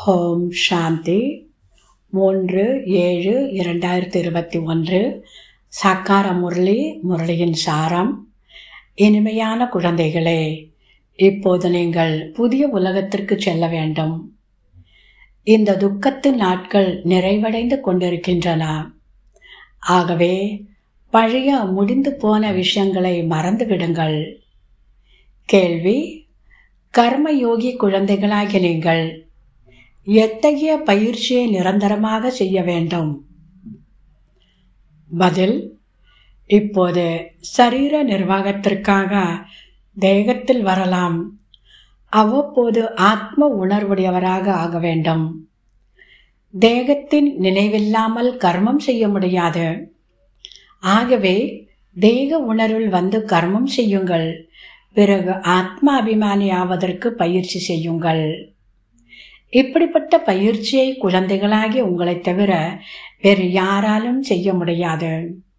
ஓம் சாந்தி மூன்று ஏழு இரண்டாயிரத்தி இருபத்தி ஒன்று சாக்கார முரளி முரளியின் சாரம் இனிமையான குழந்தைகளே இப்போது நீங்கள் புதிய உலகத்திற்கு செல்ல வேண்டும் இந்த துக்கத்தின் நாட்கள் நிறைவடைந்து கொண்டிருக்கின்றன ஆகவே பழைய முடிந்து போன விஷயங்களை மறந்துவிடுங்கள் கேள்வி கர்மயோகி குழந்தைகளாகிய நீங்கள் எத்தகைய பயிற்சியை நிரந்தரமாக செய்ய வேண்டும் பதில் இப்போது சரீர நிர்வாகத்திற்காக தேகத்தில் வரலாம் அவ்வப்போது ஆத்ம உணர்வுடையவராக ஆக வேண்டும் தேகத்தின் நினைவில்லாமல் கர்மம் செய்ய முடியாது ஆகவே தேக உணர்வில் வந்து கர்மம் செய்யுங்கள் பிறகு ஆத்ம அபிமானி ஆவதற்கு பயிற்சி செய்யுங்கள் இப்படிப்பட்ட பயிற்சியை குழந்தைகளாகி உங்களைத் தவிர வேறு யாராலும் செய்ய முடியாது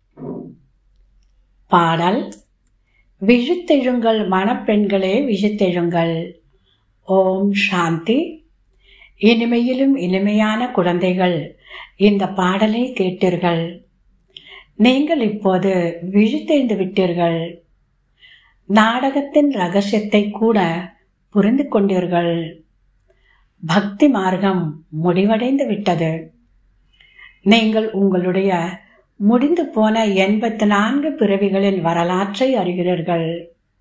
பாடல் விழித்தெழுங்கள் மணப்பெண்களே விழித்தெழுங்கள் ஓம் சாந்தி இனிமையிலும் இனிமையான குழந்தைகள் இந்த பாடலை கேட்டீர்கள் நீங்கள் இப்போது விழித்தெழுந்து விட்டீர்கள் நாடகத்தின் ரகசியத்தை கூட புரிந்து கொண்டீர்கள் பக்தி மார்க்கம் முடிவடைந்து விட்டது நீங்கள் உங்களுடைய முடிந்து போன எண்பத்தி நான்கு பிறவிகளின் வரலாற்றை அறிகிறீர்கள்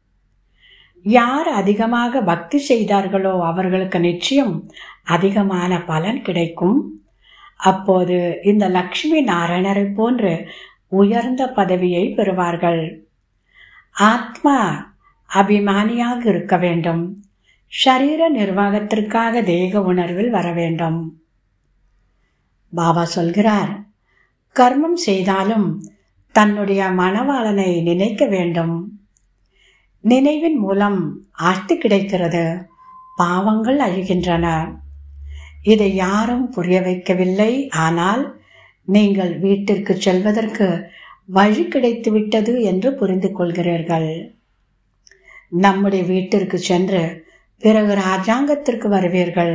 யார் அதிகமாக பக்தி செய்தார்களோ அவர்களுக்கு நிச்சயம் அதிகமான பலன் கிடைக்கும் அப்போது இந்த லக்ஷ்மி நாராயணரை போன்று உயர்ந்த பதவியை பெறுவார்கள் ஆத்மா அபிமானியாக இருக்க வேண்டும் ஷரீர நிர்வாகத்திற்காக தேக உணர்வில் வர வேண்டும் பாபா சொல்கிறார் கர்மம் செய்தாலும் தன்னுடைய மணவாளனை நினைக்க வேண்டும் நினைவின் மூலம் ஆழ்த்து கிடைக்கிறது பாவங்கள் அழிகின்றன இதை யாரும் புரிய வைக்கவில்லை ஆனால் நீங்கள் வீட்டிற்கு செல்வதற்கு வழி கிடைத்துவிட்டது என்று புரிந்து கொள்கிறீர்கள் நம்முடைய வீட்டிற்கு சென்று பிறகு ராஜாங்கத்திற்கு வருவீர்கள்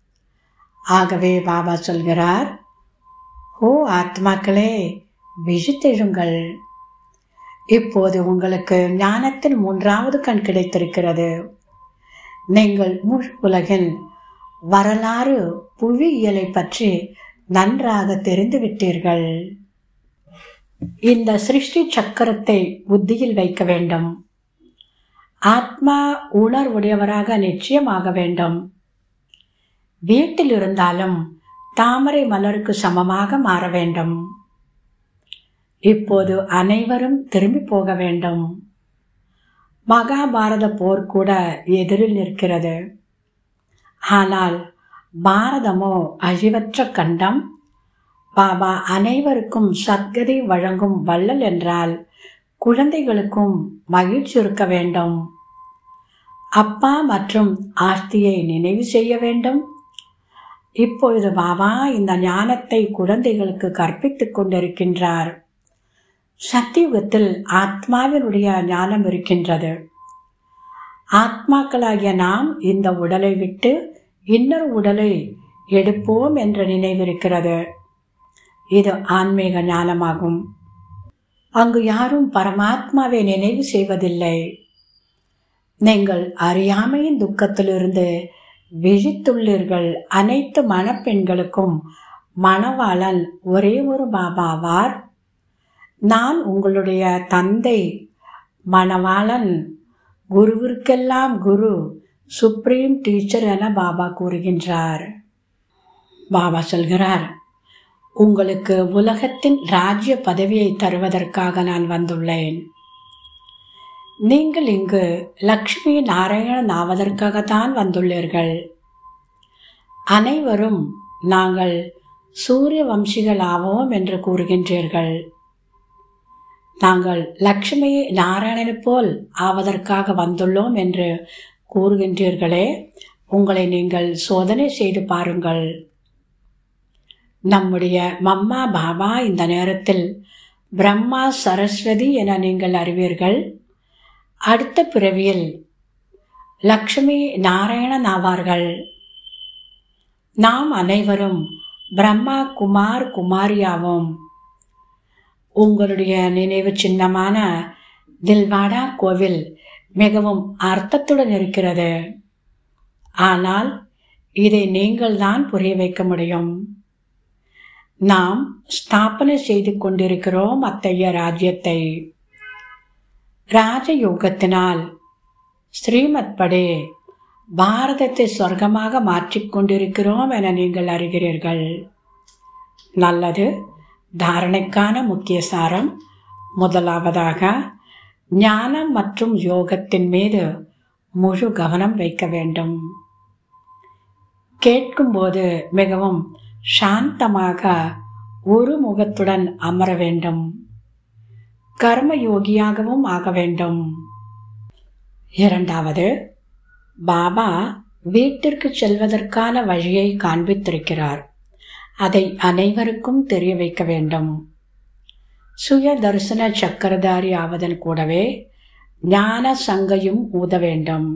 ஆகவே பாபா சொல்கிறார் ஓ ஆத்மாக்களே விழித்தெழுங்கள் இப்போது உங்களுக்கு ஞானத்தின் மூன்றாவது கண் கிடைத்திருக்கிறது நீங்கள் முழு உலகின் வரலாறு புவியியலை பற்றி நன்றாக தெரிந்து விட்டீர்கள் இந்த சிருஷ்டி சக்கரத்தை புத்தியில் வைக்க வேண்டும் ஆத்மா உணர்வுடையவராக நிச்சயமாக வேண்டும் வீட்டில் இருந்தாலும் தாமரை மலருக்கு சமமாக மாற வேண்டும் இப்போது அனைவரும் திரும்பி போக வேண்டும் மகாபாரத போர் கூட எதிரில் நிற்கிறது ஆனால் பாரதமோ அழிவற்ற கண்டம் பாபா அனைவருக்கும் சத்கதி வழங்கும் வள்ளல் என்றால் குழந்தைகளுக்கும் மகிழ்ச்சி இருக்க வேண்டும் அப்பா மற்றும் ஆர்த்தியை நினைவு செய்ய வேண்டும் இப்பொழுது பாபா இந்த ஞானத்தை குழந்தைகளுக்கு கற்பித்துக் கொண்டிருக்கின்றார் சத்தியுகத்தில் ஆத்மாவினுடைய ஞானம் இருக்கின்றது ஆத்மாக்களாகிய நாம் இந்த உடலை விட்டு இன்னொரு உடலை எடுப்போம் என்ற நினைவிருக்கிறது இது ஆன்மீக ஞானமாகும் அங்கு யாரும் பரமாத்மாவை நினைவு செய்வதில்லை நீங்கள் அறியாமையின் துக்கத்திலிருந்து விழித்துள்ளீர்கள் அனைத்து மணப்பெண்களுக்கும் மணவாளன் ஒரே ஒரு பாபாவார் நான் உங்களுடைய தந்தை மணவாளன் குருவிற்கெல்லாம் குரு சுப்ரீம் டீச்சர் என பாபா கூறுகின்றார் பாபா சொல்கிறார் உங்களுக்கு உலகத்தின் ராஜ்ய பதவியை தருவதற்காக நான் வந்துள்ளேன் நீங்கள் இங்கு லக்ஷ்மி நாராயணன் ஆவதற்காகத்தான் வந்துள்ளீர்கள் அனைவரும் நாங்கள் சூரிய வம்சிகள் ஆவோம் என்று கூறுகின்றீர்கள் நாங்கள் லக்ஷ்மி நாராயணனை போல் ஆவதற்காக வந்துள்ளோம் என்று கூறுகின்றீர்களே உங்களை நீங்கள் சோதனை செய்து பாருங்கள் நம்முடைய மம்மா பாபா இந்த நேரத்தில் பிரம்மா சரஸ்வதி என நீங்கள் அறிவீர்கள் அடுத்த பிறவியில் லக்ஷ்மி நாராயணன் ஆவார்கள் நாம் அனைவரும் பிரம்மா குமார் குமாரியாவும் உங்களுடைய நினைவு சின்னமான தில்வாடா கோவில் மிகவும் அர்த்தத்துடன் இருக்கிறது ஆனால் இதை நீங்கள் தான் புரிய வைக்க முடியும் நாம் ஸ்தாபனை செய்து கொண்டிருக்கிறோம் அத்தகைய ராஜ்யத்தை ராஜயோகத்தினால் ஸ்ரீமத் படி பாரதத்தை சொர்க்கமாக மாற்றிக்கொண்டிருக்கிறோம் என நீங்கள் அறிகிறீர்கள் நல்லது தாரணைக்கான முக்கிய சாரம் முதலாவதாக ஞானம் மற்றும் யோகத்தின் மீது முழு கவனம் வைக்க வேண்டும் கேட்கும்போது மிகவும் சாந்தமாக ஒரு முகத்துடன் அமர வேண்டும் கர்மயோகியாகவும் ஆக வேண்டும் இரண்டாவது பாபா வீட்டிற்கு செல்வதற்கான வழியை காண்பித்திருக்கிறார் அதை அனைவருக்கும் தெரிய வைக்க வேண்டும் சுய தரிசன சக்கரதாரி ஆவதன் கூடவே ஞான சங்கையும் ஊத வேண்டும்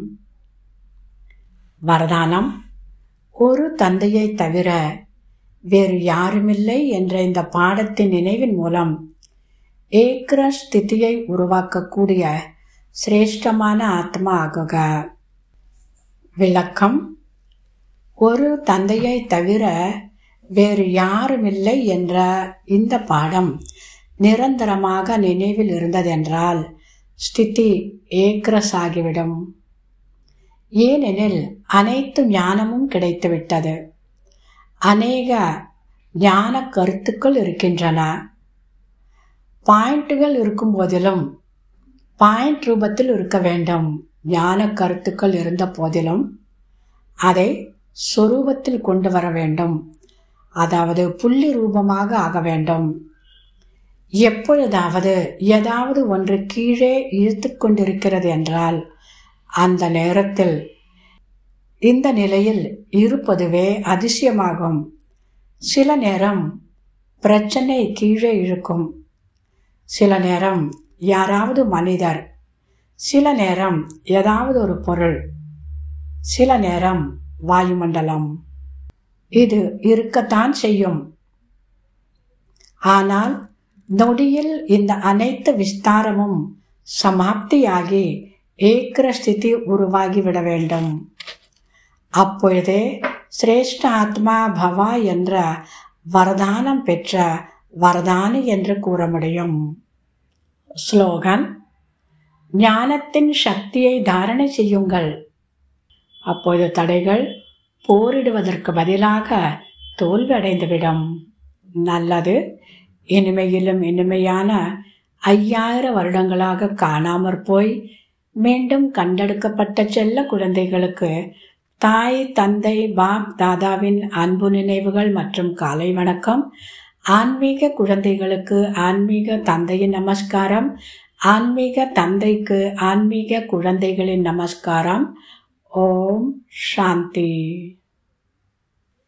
வரதானம் ஒரு தந்தையை தவிர வேறு யாருமில்லை என்ற இந்த பாடத்தின் நினைவின் மூலம் ஏக்ர ஸ்திதியை உருவாக்கக்கூடிய சிரேஷ்டமான ஆத்மா ஆகுக விளக்கம் ஒரு தந்தையை தவிர வேறு யாருமில்லை என்ற இந்த பாடம் நிரந்தரமாக நினைவில் இருந்ததென்றால் ஸ்திதி ஏக்ரஸ் ஆகிவிடும் ஏனெனில் அனைத்து ஞானமும் கிடைத்துவிட்டது அநேக ஞான கருத்துக்கள் இருக்கின்றன பாயிண்ட்டுகள் இருக்கும் போதிலும் பாயிண்ட் ரூபத்தில் இருக்க வேண்டும் ஞான கருத்துக்கள் இருந்த போதிலும் அதை சொரூபத்தில் கொண்டு வர வேண்டும் அதாவது புள்ளி ரூபமாக ஆக வேண்டும் எப்பொழுதாவது ஏதாவது ஒன்று கீழே இழுத்து கொண்டிருக்கிறது என்றால் அந்த நேரத்தில் இந்த நிலையில் இருப்பதுவே அதிசயமாகும் சில நேரம் பிரச்சனை கீழே இழுக்கும் சில நேரம் யாராவது மனிதர் சில நேரம் ஏதாவது ஒரு பொருள் சில நேரம் வாயுமண்டலம் இது இருக்கத்தான் செய்யும் ஆனால் நொடியில் இந்த அனைத்து விஸ்தாரமும் சமாப்தியாகி ஏக்கிர ஸ்திதி உருவாகிவிட வேண்டும் அப்பொழுதே சிரேஷ்ட ஆத்மா பவா என்ற வரதானம் பெற்ற வரதானி என்று கூற முடியும் ஸ்லோகன் ஞானத்தின் சக்தியை தாரணை செய்யுங்கள் அப்போது தடைகள் போரிடுவதற்கு பதிலாக தோல்வி அடைந்துவிடும் நல்லது இனிமையிலும் இனிமையான ஐயாயிரம் வருடங்களாக காணாமற் போய் மீண்டும் கண்டெடுக்கப்பட்ட செல்ல குழந்தைகளுக்கு தாய் தந்தை பாப் தாதாவின் அன்பு நினைவுகள் மற்றும் காலை வணக்கம் ஆன்மீக குழந்தைகளுக்கு ஆன்மீக தந்தையின் நமஸ்காரம் ஆன்மீக தந்தைக்கு ஆன்மீக குழந்தைகளின் நமஸ்காரம் ஓம் சாந்தி